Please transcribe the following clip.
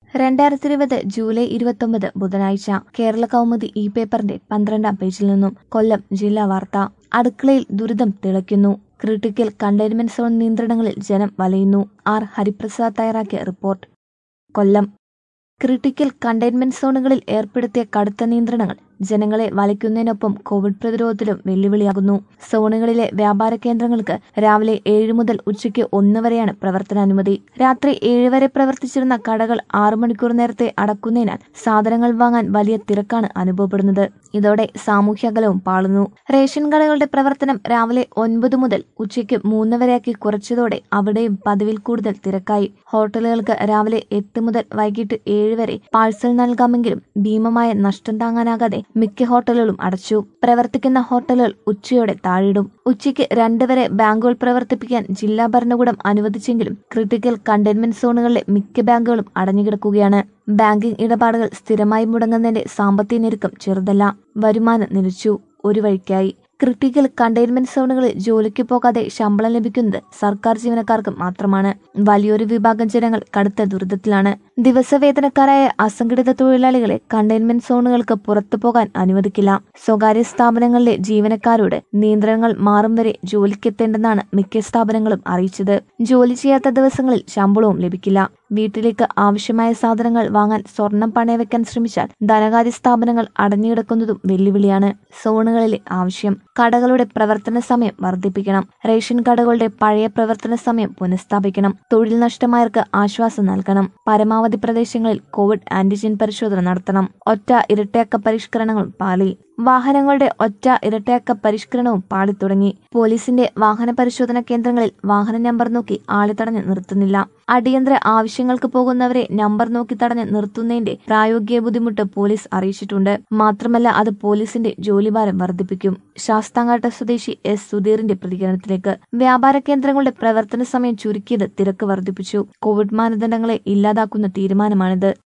രണ്ടായിരത്തി ഇരുപത് ജൂലൈ ഇരുപത്തൊമ്പത് ബുധനാഴ്ച കേരള കൗമുദി ഇ പേപ്പറിന്റെ പന്ത്രണ്ടാം പേജിൽ നിന്നും കൊല്ലം ജില്ലാ വാർത്ത അടുക്കളയിൽ ദുരിതം തിളയ്ക്കുന്നു ക്രിട്ടിക്കൽ കണ്ടെയ്ൻമെന്റ് സോൺ നിയന്ത്രണങ്ങളിൽ ജനം വലയുന്നു ആർ ഹരിപ്രസാദ് തയ്യാറാക്കിയ റിപ്പോർട്ട് കൊല്ലം ക്രിട്ടിക്കൽ കണ്ടെയ്ൻമെന്റ് സോണുകളിൽ ഏർപ്പെടുത്തിയ കടുത്ത നിയന്ത്രണങ്ങൾ ജനങ്ങളെ വലയ്ക്കുന്നതിനൊപ്പം കോവിഡ് പ്രതിരോധത്തിലും വെല്ലുവിളിയാകുന്നു സോണുകളിലെ വ്യാപാര കേന്ദ്രങ്ങൾക്ക് രാവിലെ ഏഴ് മുതൽ ഉച്ചയ്ക്ക് ഒന്ന് വരെയാണ് പ്രവർത്തനാനുമതി രാത്രി ഏഴ് വരെ പ്രവർത്തിച്ചിരുന്ന കടകൾ ആറു മണിക്കൂർ നേരത്തെ അടക്കുന്നതിനാൽ സാധനങ്ങൾ വാങ്ങാൻ വലിയ തിരക്കാണ് അനുഭവപ്പെടുന്നത് ഇതോടെ സാമൂഹ്യ അകലവും പാളുന്നു റേഷൻ കടകളുടെ പ്രവർത്തനം രാവിലെ ഒൻപത് മുതൽ ഉച്ചയ്ക്ക് മൂന്ന് വരെയാക്കി കുറച്ചതോടെ അവിടെയും പതിവിൽ കൂടുതൽ തിരക്കായി ഹോട്ടലുകൾക്ക് രാവിലെ എട്ട് മുതൽ വൈകിട്ട് ഏഴ് വരെ പാഴ്സൽ നൽകാമെങ്കിലും ഭീമമായ നഷ്ടം താങ്ങാനാകാതെ മിക്ക ഹോട്ടലുകളും അടച്ചു പ്രവർത്തിക്കുന്ന ഹോട്ടലുകൾ ഉച്ചയോടെ താഴിടും ഉച്ചയ്ക്ക് രണ്ട് വരെ ബാങ്കുകൾ പ്രവർത്തിപ്പിക്കാൻ ജില്ലാ ഭരണകൂടം അനുവദിച്ചെങ്കിലും ക്രിട്ടിക്കൽ കണ്ടെയ്ൻമെന്റ് സോണുകളിലെ മിക്ക ബാങ്കുകളും അടഞ്ഞുകിടക്കുകയാണ് ബാങ്കിംഗ് ഇടപാടുകൾ സ്ഥിരമായി മുടങ്ങുന്നതിന്റെ സാമ്പത്തിക ഞെരുക്കം ചെറുതല്ല വരുമാനം നിലച്ചു ഒരു വഴിക്കായി ക്രിട്ടിക്കൽ കണ്ടെയ്ൻമെന്റ് സോണുകളിൽ ജോലിക്ക് പോകാതെ ശമ്പളം ലഭിക്കുന്നത് സർക്കാർ ജീവനക്കാർക്ക് മാത്രമാണ് വലിയൊരു വിഭാഗം ജനങ്ങൾ കടുത്ത ദുരിതത്തിലാണ് ദിവസവേതനക്കാരായ അസംഘടിത തൊഴിലാളികളെ കണ്ടെയ്ൻമെന്റ് സോണുകൾക്ക് പുറത്തു പോകാൻ അനുവദിക്കില്ല സ്വകാര്യ സ്ഥാപനങ്ങളിലെ ജീവനക്കാരോട് നിയന്ത്രണങ്ങൾ മാറും വരെ ജോലിക്കെത്തേണ്ടെന്നാണ് മിക്ക സ്ഥാപനങ്ങളും അറിയിച്ചത് ജോലി ചെയ്യാത്ത ദിവസങ്ങളിൽ ശമ്പളവും ലഭിക്കില്ല വീട്ടിലേക്ക് ആവശ്യമായ സാധനങ്ങൾ വാങ്ങാൻ സ്വർണം പണയവെക്കാൻ ശ്രമിച്ചാൽ ധനകാര്യ സ്ഥാപനങ്ങൾ അടഞ്ഞുകിടക്കുന്നതും വെല്ലുവിളിയാണ് സോണുകളിലെ ആവശ്യം കടകളുടെ പ്രവർത്തന സമയം വർദ്ധിപ്പിക്കണം റേഷൻ കടകളുടെ പഴയ പ്രവർത്തന സമയം പുനഃസ്ഥാപിക്കണം തൊഴിൽ നഷ്ടമായവർക്ക് ആശ്വാസം നൽകണം പരമാവധി പ്രദേശങ്ങളിൽ കോവിഡ് ആന്റിജൻ പരിശോധന നടത്തണം ഒറ്റ ഇരട്ടയക്ക പരിഷ്കരണങ്ങളും പാളി വാഹനങ്ങളുടെ ഒറ്റ ഇരട്ടയക്ക പരിഷ്കരണവും പാടിത്തുടങ്ങി പോലീസിന്റെ വാഹന പരിശോധന കേന്ദ്രങ്ങളിൽ വാഹന നമ്പർ നോക്കി ആളെ തടഞ്ഞ് നിർത്തുന്നില്ല അടിയന്തര ആവശ്യങ്ങൾക്ക് പോകുന്നവരെ നമ്പർ നോക്കി തടഞ്ഞ് നിർത്തുന്നതിന്റെ പ്രായോഗിക ബുദ്ധിമുട്ട് പോലീസ് അറിയിച്ചിട്ടുണ്ട് മാത്രമല്ല അത് പോലീസിന്റെ ജോലിഭാരം വർദ്ധിപ്പിക്കും ശാസ്താംകാട്ട സ്വദേശി എസ് സുധീറിന്റെ പ്രതികരണത്തിലേക്ക് വ്യാപാര കേന്ദ്രങ്ങളുടെ പ്രവർത്തന സമയം ചുരുക്കിയത് തിരക്ക് വർദ്ധിപ്പിച്ചു കോവിഡ് മാനദണ്ഡങ്ങളെ ഇല്ലാതാക്കുന്ന തീരുമാനമാണിത്